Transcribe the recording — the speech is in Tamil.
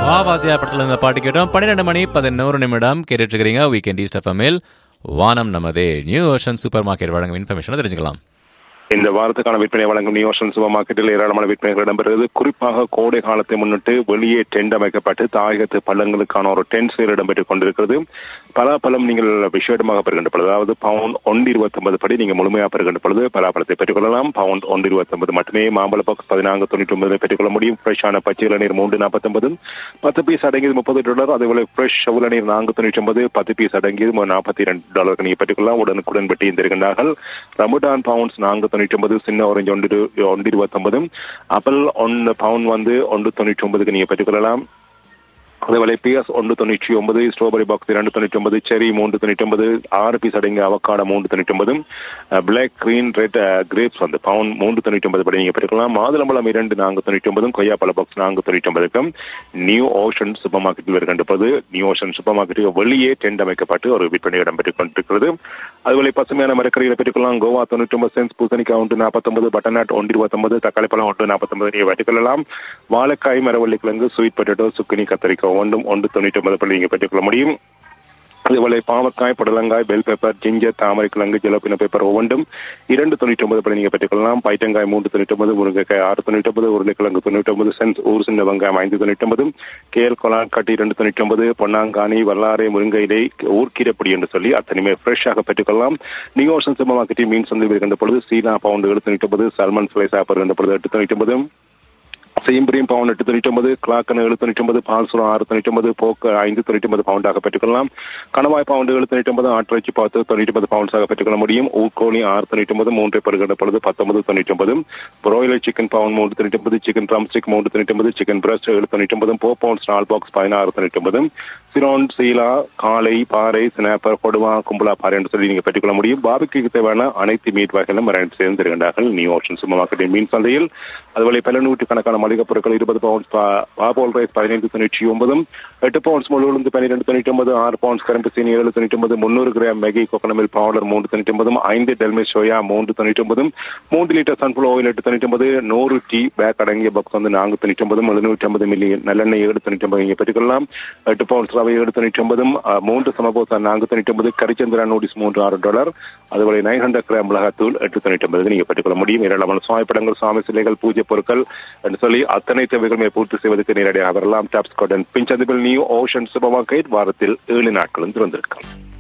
வாவாத்தியா படத்துல இந்த பாட்டு கேட்டோம் பன்னிரெண்டு மணி பதினோரு நிமிடம் கேட்டுட்டு இருக்கிறீங்க வீக்கெண்ட் ஈஸ்ட் எஃப்எம்எல் வானம் நமதே நியூ ஓஷன் சூப்பர் மார்க்கெட் வழங்கும் இன்ஃபர்மேஷனை தெரிஞ்சுக்கலாம் இந்த வாரத்துக்கான விற்பனை வழங்கும் நியோஷன் சூப்பர் மார்க்கெட்டில் ஏராளமான விற்பனைகள் இடம்பெறுகிறது குறிப்பாக கோடை காலத்தை முன்னிட்டு வெளியே டென்ட் அமைக்கப்பட்டு தாயகத்து பள்ளங்களுக்கான ஒரு டென்ட் சேல் இடம்பெற்றுக் கொண்டிருக்கிறது பலாப்பழம் நீங்கள் விஷேடமாக பெறுகின்ற பொழுது அதாவது பவுண்ட் ஒன்று இருபத்தி ஒன்பது படி நீங்கள் முழுமையாக பெறுகின்ற பொழுது பலாப்பழத்தை பெற்றுக்கொள்ளலாம் பவுண்ட் ஒன்று இருபத்தி ஒன்பது மட்டுமே மாம்பழ பாக்ஸ் பதினான்கு தொண்ணூற்றி ஒன்பது பெற்றுக்கொள்ள முடியும் ஃப்ரெஷ்ஷான பச்சை இளநீர் மூன்று நாற்பத்தொன்பது பத்து பீஸ் அடங்கியது முப்பது டாலர் அதேபோல ஃப்ரெஷ் இளநீர் நான்கு தொண்ணூற்றி ஒன்பது பத்து பீஸ் அடங்கியது நாற்பத்தி இரண்டு டாலருக்கு நீங்கள் பெற்றுக்கொள்ளலாம் உடனுக்குடன் பெட்டி இருக்கின்றார்கள் ரமுடான் பவுண்ட்ஸ் நான்கு தொண்ணூற்றி ஒன்பது சின்ன ஆரஞ்சு ஒன்று ஒன்று இருபத்தொன்பது அப்பல் ஒன்று பவுண்ட் வந்து ஒன்று தொண்ணூற்றி ஒன்பதுக்கு நீங்கள் பெற்றுக்கொள்ளலாம் அதேவேளை பிஎஸ் ஒன்று தொண்ணூற்றி ஒன்பது ஸ்ட்ராபெரி பாக்ஸ் இரண்டு தொண்ணூற்றி ஒன்பது செரி மூன்று தொண்ணூற்றி ஒன்பது ஆறு பீஸ் அடங்கிய அவக்காட மூன்று தொண்ணூற்றி ஒன்பது பிளாக் கிரீன் ரெட் கிரேப்ஸ் வந்து பவுன் மூன்று தொண்ணூற்றி ஒன்பது படி நீங்கள் பெற்றுக்கலாம் மாதுளம்பழம் இரண்டு நான்கு தொண்ணூற்றி ஒன்பதும் கொய்யாப்பழ பாக்ஸ் நான்கு தொண்ணூற்றி ஒன்பதுக்கும் நியூ ஓஷன் சூப்பர் மார்க்கெட்டில் வருகின்றது நியூ ஓஷன் சூப்பர் மார்க்கெட்டுக்கு வெளியே டென்ட் அமைக்கப்பட்டு ஒரு விற்பனை இடம்பெற்றுக் கொண்டிருக்கிறது அதுபோல பசுமையான மரக்கறிகளை பெற்றுக்கொள்ளலாம் கோவா தொண்ணூற்றி ஒன்பது சென்ஸ் பூசணிக்காய் ஒன்று நாற்பத்தொன்பது பட்டநாட் ஒன்று இருபத்தொன்பது தக்காளி பழம் ஒன்று நாற்பத்தொன்பது நீங்கள் பெற்றுக்கொள்ளலாம் வாழைக்காய் மரவள்ளி கிழங்கு ஸ்வீட் பொட்டேட்டோ சுக்கினி கத்தரிக்காய் ஒன்றும் ஒன்று தொண்ணூற்றி ஒன்பது பள்ளி நீங்கள் பெற்றுக்கொள்ள முடியும் அதேபோல பாவக்காய் புடலங்காய் பெல் பேப்பர் ஜிஞ்சர் தாமரை கிழங்கு ஜெலப்பின பேப்பர் ஒவ்வொன்றும் இரண்டு தொண்ணூற்றி ஒன்பது படி நீங்கள் பெற்றுக்கொள்ளலாம் பைட்டங்காய் மூன்று தொண்ணூற்றி ஒன்பது முருங்கைக்காய் ஆறு தொண்ணூற்றி ஒன்பது உருளைக்கிழங்கு தொண்ணூற்றி ஒன்பது சென்ஸ் ஊர் சின்ன வெங்காயம் ஐந்து தொண்ணூற்றி ஒன்பது கேல் கொலாக்கட்டி இரண்டு தொண்ணூற்றி ஒன்பது பொன்னாங்கானி வல்லாரை முருங்கை இலை ஊர்க்கீரைப்பொடி என்று சொல்லி அத்தனையுமே ஃப்ரெஷ்ஷாக பெற்றுக்கொள்ளலாம் நியோசன் சூப்பர் மார்க்கெட்டில் மீன் சந்தை இருக்கின்ற பொழுது சீனா பவுண்டு ஏழு தொண்ணூற்றி ஒன்பது சல்மன் ஸ்லைஸ் ஆப்பர் இருக்கின்ற பொழுது எட்டு தொண்ணூற்றி ஒன்பது செய்யம்பரியும் பவுன் எட்டு தொண்ணூற்றி ஒன்பது கிளாக்கன் ஏழு தொண்ணூற்றி ஒன்பது பால்சுரம் ஆறு தொண்ணூற்றி ஒன்பது போக்கு ஐந்து தொண்ணூற்றி ஒன்பது பவுண்டாக பெற்றுக்கொள்ளலாம் கணவாய் பவுண்டு ஏழு தொண்ணூற்றி ஒன்பது ஆட்டிறைச்சி பார்த்து தொண்ணூற்றி ஒன்பது பவுண்ட்ஸாக பெற்றுக்கொள்ள முடியும் ஊர்கோழி ஆறு தொண்ணூற்றி ஒன்பது மூன்றை பெறுகின்ற பொழுது பத்தொன்பது தொண்ணூற்றி ஒன்பது புரோயிலர் சிக்கன் பவுன் மூன்று தொண்ணூற்றி ஒன்பது சிக்கன் ட்ரம் ஸ்டிக் மூன்று தொண்ணூற்றி ஒன்பது சிக்கன் பிரஸ்ட் ஏழு தொண்ணூற்றி ஒன்பது போ பவுண்ட்ஸ் நாலு பாக்ஸ் பதினாறு தொண்ணூற்றி ஒன்பது சிரோன் சீலா காளை பாறை ஸ்னாப்பர் கொடுவா கும்பலா பாறை என்று சொல்லி நீங்கள் பெற்றுக்கொள்ள முடியும் பாபிக்கு தேவையான அனைத்து மீட் வகைகளும் சேர்ந்திருக்கின்றார்கள் நியூ ஆப்ஷன் சூப்பர் மார்க்கெட்டின் மீன் சந்தையில் அதுபோல பல நூற்றுக்கணக்கான மளிகைப் பொருட்கள் இருபது பவுண்ட்ஸ் பாபோல் ரைஸ் பதினைந்து தொண்ணூற்றி ஒன்பதும் எட்டு பவுண்ட்ஸ் முழு உளுந்து பன்னிரெண்டு தொண்ணூற்றி ஒன்பது ஆறு பவுண்ட்ஸ் கரும்பு சீனி ஏழு தொண்ணூற்றி ஒன்பது முன்னூறு கிராம் மேகி கோகனமில் பவுடர் மூன்று தொண்ணூற்றி ஒன்பதும் ஐந்து டெல்மே சோயா மூன்று தொண்ணூற்றி ஒன்பதும் மூன்று லிட்டர் சன்ஃபிளவர் ஆயில் எட்டு தொண்ணூற்றி ஒன்பது நூறு டீ பேக் அடங்கிய பாக்ஸ் வந்து நான்கு தொண்ணூற்றி ஒன்பதும் எழுநூற்றி ஐம்பது மில்லி நல்லெண்ணெய் ஏழு தொண்ணூற்றி ஒன்பது இங்கே பெற்றுக்கொள்ளலாம் எட்டு பவுண்ட்ஸ் ரவை ஏழு தொண்ணூற்றி ஒன்பதும் மூன்று சமபோசா நான்கு தொண்ணூற்றி ஒன்பது கரிச்சந்திரா நூடிஸ் மூன்று ஆறு டாலர் அதுபோல நைன் ஹண்ட்ரட் கிராம் மிளகாத்தூள் எட்டு தொண்ணூற்றி ஒன்பது நீங்கள் பெற்றுக்கொள்ள முடியும் ஏராளமான சுவாமி படங்கள் சுவாமி சிலைகள் பூஜை பொருட்கள் என்று சொல்லி அத்தனை தேவைகளுமே பூர்த்தி செய்வதற்கு நேரடியாக வரலாம் டாப்ஸ் கார்டன் பின்சந்திப்பில் நியூ ஓஷன் சூப்பர் மார்க்கெட் வாரத்தில் ஏழு நாட்களும் திறந்திருக்கும்